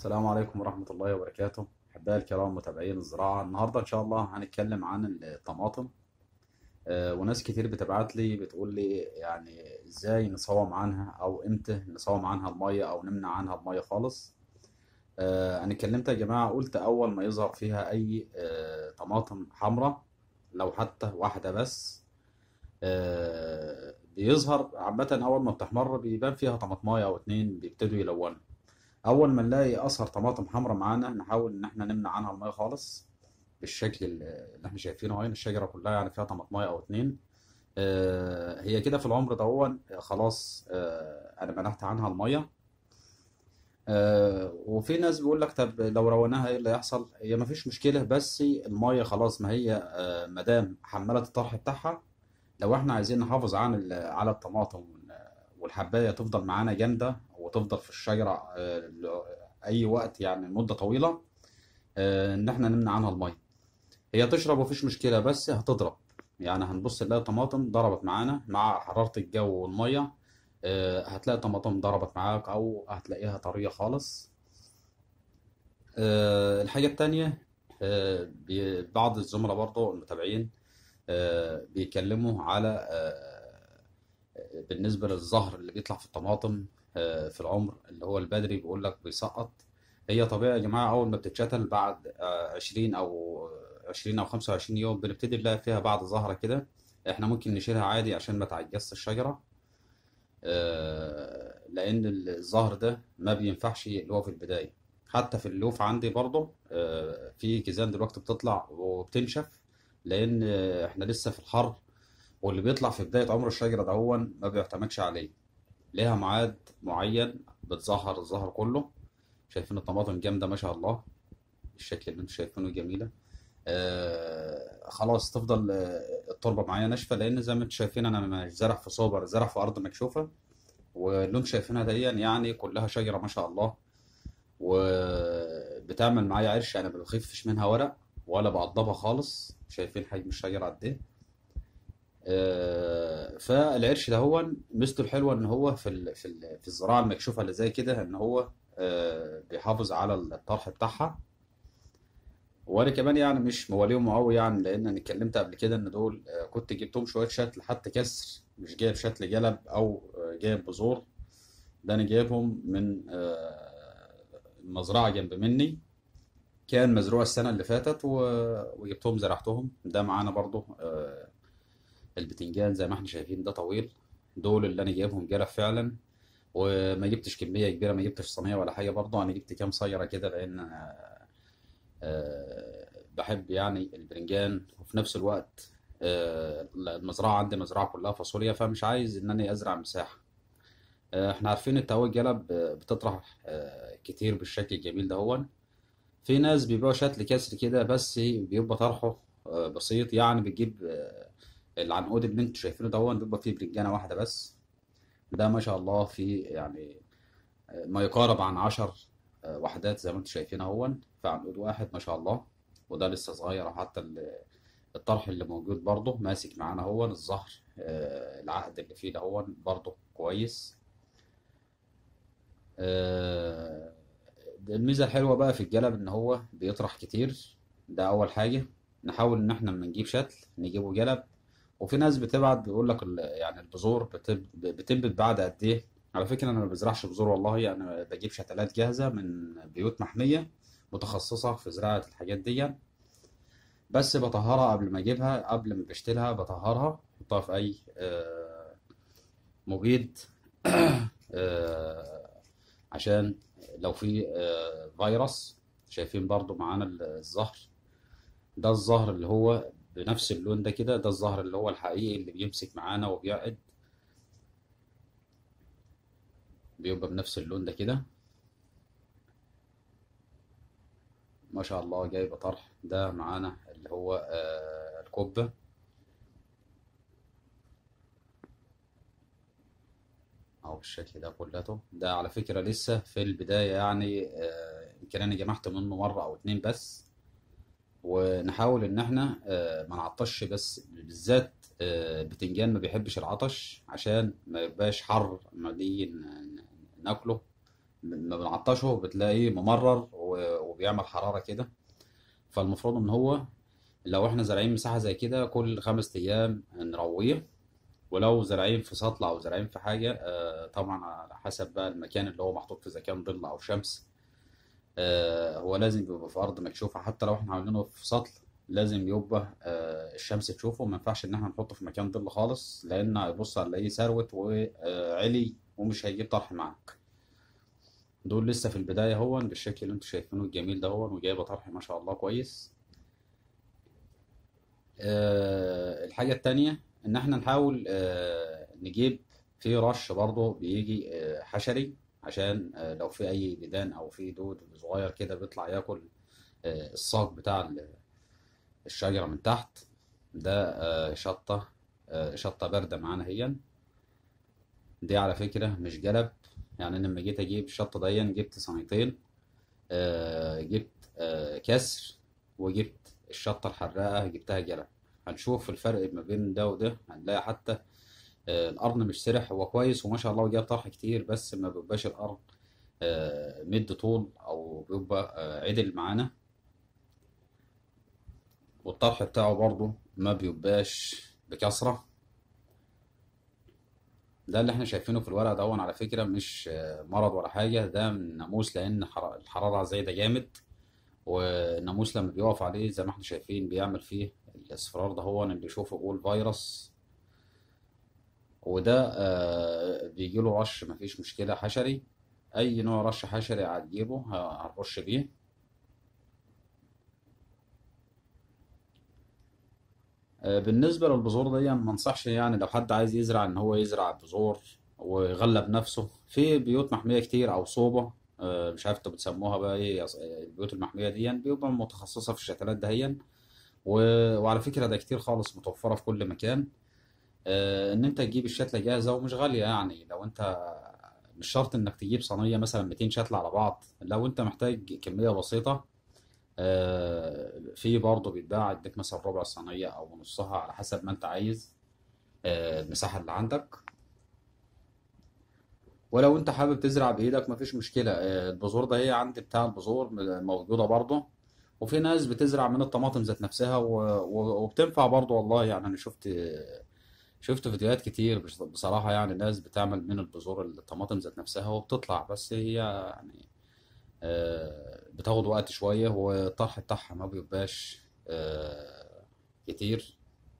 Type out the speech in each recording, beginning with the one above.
السلام عليكم ورحمة الله وبركاته أحبائي الكرام متابعين الزراعة النهاردة إن شاء الله هنتكلم عن الطماطم آه، وناس كتير بتبعت لي بتقول لي يعني إزاي نصوم عنها أو إمتى نصوم عنها المية أو نمنع عنها المية خالص آه، أنا اتكلمت يا جماعة قلت أول ما يظهر فيها أي آه، طماطم حمراء لو حتى واحدة بس آه، بيظهر عامة أول ما بتحمر بيبان فيها طماطماية أو اتنين بيبتدوا يلونوا اول ما نلاقي اثر طماطم حمراء معانا نحاول ان احنا نمنع عنها الميه خالص بالشكل اللي احنا شايفينه هنا الشجره كلها يعني فيها طماطمايه او اتنين آه، هي كده في العمر دهون خلاص آه، انا منعت عنها الميه آه، وفي ناس بيقول لك طب لو روناها ايه اللي هيحصل هي مفيش مشكله بس الميه خلاص ما هي آه، ما دام حملت الطرح بتاعها لو احنا عايزين نحافظ عن ال- على الطماطم والحبايه تفضل معانا جامده وتفضل في الشجره آه، ل- اي وقت يعني مده طويله آه، ان احنا نمنع عنها الميه هي تشرب مفيش مشكله بس هتضرب يعني هنبص نلاقي الطماطم ضربت معانا مع حراره الجو والميه آه، هتلاقي الطماطم ضربت معاك او هتلاقيها طريه خالص آه، الحاجه التانيه آه، بي- بعض الزملاء برضو المتابعين آه، بيتكلموا على آه، بالنسبة للزهر اللي بيطلع في الطماطم آه، في العمر اللي هو البدري بيقول لك بيسقط هي طبيعي يا جماعة أول ما بتتشتل بعد آه، 20 أو 20 أو 25 يوم بنبتدي نلاقي فيها بعض زهرة كده احنا ممكن نشيلها عادي عشان ما تعجزش الشجرة آه، لأن الزهر ده ما بينفعش اللي هو في البداية حتى في اللوف عندي برضه آه، في كيزان دلوقتي بتطلع وبتنشف لأن آه، احنا لسه في الحر واللي بيطلع في بداية عمر الشجرة ده هو ما بيعتمدش عليه ليها ميعاد معين بتظهر الزهر كله شايفين الطماطم جامدة ما شاء الله الشكل اللي انتم شايفينه جميلة آه خلاص تفضل آه التربة معايا ناشفة لأن زي ما انتم شايفين أنا مش زارع في صوبر زارع في أرض مكشوفة واللي انتم شايفينها دي يعني كلها شجرة ما شاء الله وبتعمل معايا عرش أنا ما بخفش منها ورق ولا بقضبها خالص شايفين حجم الشجرة قد إيه آه، فالعرش ده هو ميزته الحلوه ان هو في ال- في ال- في الزراعه المكشوفه اللي زي كده ان هو آه، بيحافظ على الطرح بتاعها وانا كمان يعني مش مواليهم قوي يعني لان انا اتكلمت قبل كده ان دول آه، كنت جبتهم شويه شتل حتى كسر مش جايب شتل جلب او آه، جايب بذور ده انا جايبهم من آه، مزرعه جنب مني كان مزروع السنه اللي فاتت و- وجبتهم زرعتهم ده معانا برضو آه، البتنجان زي ما احنا شايفين ده طويل دول اللي انا جايبهم جرف فعلا وما جبتش كميه كبيره ما جبتش صينيه ولا حاجه برضه انا جبت كام صيره كده لان أنا آه، بحب يعني البرنجان وفي نفس الوقت آه، المزرعه عندي مزرعه كلها فاصوليا فمش عايز ان انا ازرع مساحه آه، احنا عارفين التهويه الجلب آه، بتطرح آه، كتير بالشكل الجميل ده هو في ناس بيبيعوا شكل كسر كده بس بيبقى طرحه آه، بسيط يعني بتجيب آه، العنقود اللي انتوا شايفينه ده هو بيبقى فيه برنجانة واحدة بس ده ما شاء الله في يعني آه، ما يقارب عن عشر آه، وحدات زي ما انتوا شايفين اهو في عنقود واحد ما شاء الله وده لسه صغير حتى ال- الطرح اللي موجود برضه ماسك معانا هو الزهر آه، العقد اللي فيه ده هو برضه كويس آه، الميزة الحلوة بقى في الجلب إن هو بيطرح كتير ده أول حاجة نحاول إن إحنا لما نجيب شتل نجيبه جلب وفي ناس بتبعت بيقول لك ال- يعني البذور بتب- بتنبت بعد قد إيه على فكرة أنا ما بزرعش بذور والله أنا بجيب شتلات جاهزة من بيوت محمية متخصصة في زراعة الحاجات دي بس بطهرها قبل ما أجيبها قبل ما بشتلها بطهرها بحطها في أي آه، مبيد آه، عشان لو في آه، فيروس شايفين برضو معانا الزهر ده الزهر اللي هو بنفس اللون ده كده ده الزهر اللي هو الحقيقي اللي بيمسك معانا وبيقعد بيبقى بنفس اللون ده كده ما شاء الله جايب طرح ده معانا اللي هو آه، الكوبة أو بالشكل ده كلته ده على فكرة لسه في البداية يعني آه، يمكن أنا جمعت منه مرة أو اتنين بس ونحاول ان احنا آه، ما نعطش بس بالذات آه، البتنجان ما بيحبش العطش عشان ما يبقاش حر لما نيجي ن- ن- ناكله ما بنعطشه بتلاقيه ممرر و- وبيعمل حرارة كده فالمفروض ان هو لو احنا زارعين مساحة زي كده كل خمس ايام نرويه ولو زارعين في سطح او زارعين في حاجة آه، طبعا على حسب بقى المكان اللي هو محطوط فيه اذا كان ظل او شمس آه، هو لازم يبقى في ارض مكشوفة حتى لو احنا عاملينه في سطح لازم يبقى آه، الشمس تشوفه ما ينفعش ان احنا نحطه في مكان ظل خالص لان هيبص هنلاقيه ثروت وعلي ومش هيجيب طرح معاك دول لسه في البداية هون بالشكل اللي انتوا شايفينه الجميل ده هون وجايبه طرح ما شاء الله كويس آه، الحاجة التانية إن إحنا نحاول آه، نجيب في رش برضه بيجي آه، حشري عشان آه، لو في أي ديدان أو في دود صغير كده بيطلع ياكل آه، الساق بتاع ال- الشجرة من تحت ده آه، شطة آه، شطة باردة معانا هي دي على فكرة مش جلب يعني أنا لما جيت أجيب الشطة دي جبت صنيتين آه، جبت آه، كسر وجبت الشطة الحراقة جبتها جلب هنشوف الفرق ما بين ده وده هنلاقي حتى آه، القرن مش سرح هو كويس وما شاء الله جاب طرح كتير بس ما بيبقاش القرن آه، مد طول او بيبقى آه، عدل معانا والطرح بتاعه برضه ما بيبقاش بكثرة ده اللي احنا شايفينه في الورق ده على فكرة مش آه، مرض ولا حاجة ده من ناموس لأن حر- الحرارة زايدة جامد والناموس لما بيقف عليه زي ما احنا شايفين بيعمل فيه الاصفرار ده هو اللي بيشوفه يقول فيروس وده آه، بيجيله رش مفيش مشكلة حشري أي نوع رش حشري هتجيبه ه- هنرش بيه آه، بالنسبة للبذور دي ما انصحش يعني لو حد عايز يزرع ان هو يزرع بذور ويغلب نفسه في بيوت محمية كتير او صوبة آه، مش عارف انتوا بتسموها بقى ايه يص- البيوت المحمية دي بيبقى متخصصة في الشتلات دهيا و- وعلى فكرة ده كتير خالص متوفرة في كل مكان آه، ان انت تجيب الشتلة جاهزة ومش غالية يعني لو انت مش شرط انك تجيب صينية مثلا 200 شتلة على بعض لو انت محتاج كمية بسيطة آه، في برضه بيتباع اديك مثلا ربع صينية او نصها على حسب ما انت عايز آه، المساحة اللي عندك ولو انت حابب تزرع بايدك مفيش مشكلة آه، البذور ده هي عندي بتاع البذور م- موجودة برضه وفي ناس بتزرع من الطماطم ذات نفسها و... و... وبتنفع برضه والله يعني انا شفت شفت فيديوهات كتير بص- بصراحة يعني ناس بتعمل من البذور الطماطم ذات نفسها وبتطلع بس هي يعني آه، بتاخد وقت شوية والطرح بتاعها ما بيبقاش آه، كتير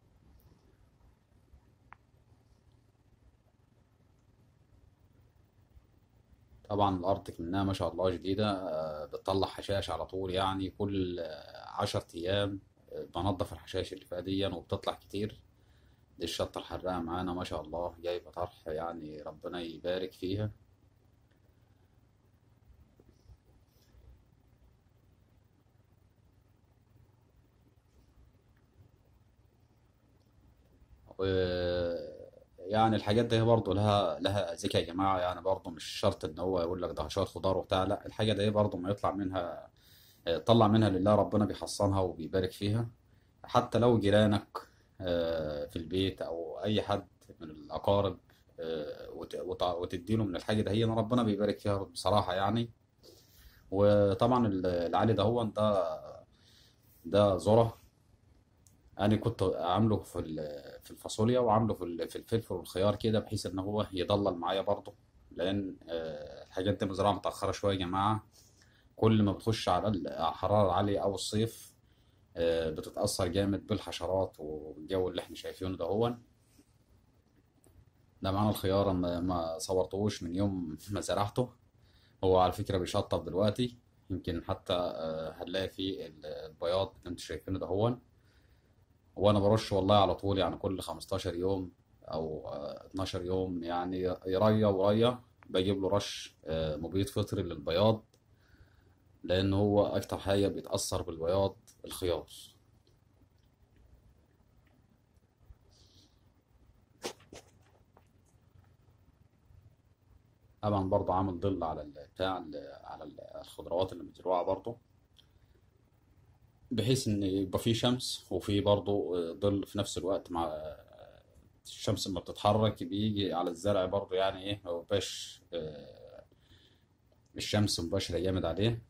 طبعا الأرض منها ما شاء الله جديدة آه، بتطلع حشائش على طول يعني كل آه، عشر أيام آه، بنضف الحشائش اللي فيها دي وبتطلع كتير دي الشطة الحراقة معانا ما شاء الله جايبة طرح يعني ربنا يبارك فيها و يعني الحاجات دي برضه لها لها ذكاء يا جماعة يعني برضه مش شرط ان هو يقول لك ده شوية خضار وبتاع لا الحاجة دي برضه ما يطلع منها طلع منها لله ربنا بيحصنها وبيبارك فيها حتى لو جيرانك آه، في البيت او اي حد من الاقارب آه، وت- وت- وتديله من الحاجة دي ربنا بيبارك فيها بصراحة يعني وطبعا العلي ده هو ده ده ذرة انا كنت عامله في ال- في الفاصوليا وعامله في ال- في الفلفل والخيار كده بحيث ان هو يضلل معايا برضه لان آه، الحاجات دي مزرعه متاخره شويه يا جماعه كل ما بتخش على ال- على الحراره العاليه او الصيف آه، بتتاثر جامد بالحشرات والجو اللي احنا شايفينه ده هو ده معانا الخيار ما ما صورتهوش من يوم ما زرعته هو على فكره بيشطب دلوقتي يمكن حتى آه، هنلاقي فيه ال- البياض اللي انتوا شايفينه ده هو وانا برش والله على طول يعني كل 15 يوم او آه، 12 يوم يعني يريا وريا بجيب له رش آه، مبيد فطري للبياض لان هو اكتر حاجه بيتاثر بالبياض الخيار طبعا برضه عامل ظل على ال- بتاع ال- على ال- الخضروات اللي مزروعه برضه بحيث ان يبقى فيه شمس وفي برضه آه، ظل في نفس الوقت مع آه، الشمس لما بتتحرك بيجي على الزرع برضه يعني ايه ما بيبقاش آه، الشمس مباشرة جامد عليه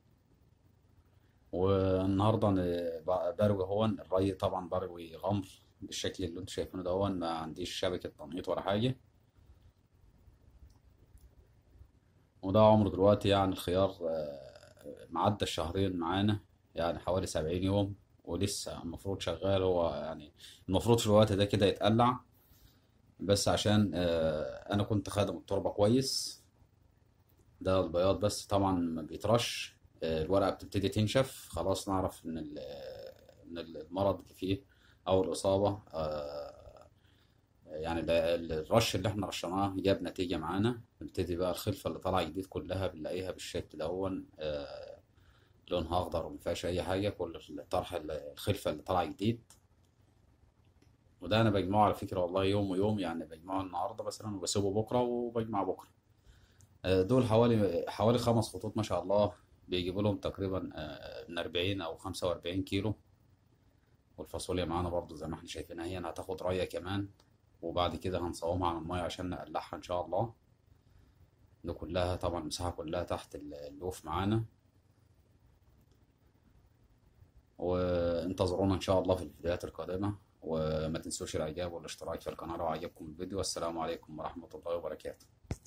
والنهارده أنا ب- بروي هون الري طبعا بروي غمر بالشكل اللي انتوا شايفينه ده هون ما عنديش شبكة تنقيط ولا حاجة وده عمره دلوقتي يعني الخيار آه، معدى الشهرين معانا يعني حوالي سبعين يوم ولسه المفروض شغال هو يعني المفروض في الوقت ده كده يتقلع بس عشان آه، انا كنت خادم التربة كويس ده البياض بس طبعا ما بيترش آه، الورقة بتبتدي تنشف خلاص نعرف ان ال- ان المرض اللي فيه او الاصابة آه، يعني ال- ال- الرش اللي احنا رشناه جاب نتيجة معانا نبتدي بقى الخلفة اللي طالعة جديد كلها بنلاقيها بالشكل دون آه، لونها اخضر ومفيهاش اي حاجة كل الطرح الخلفة اللي طالعة جديد وده انا بجمعه على فكرة والله يوم ويوم يعني بجمعه النهاردة مثلا وبسيبه بكرة وبجمع بكرة آه، دول حوالي حوالي خمس خطوط ما شاء الله بيجيبوا لهم تقريبا آه، من 40 او 45 كيلو والفاصوليا معانا برضو زي ما احنا شايفينها هي هتاخد رية كمان وبعد كده هنصومها عن المية عشان نقلعها ان شاء الله دي كلها طبعا المساحة كلها تحت ال- اللوف معانا وانتظرونا ان شاء الله في الفيديوهات القادمة وما تنسوش الاعجاب والاشتراك في القناة لو عجبكم الفيديو والسلام عليكم ورحمة الله وبركاته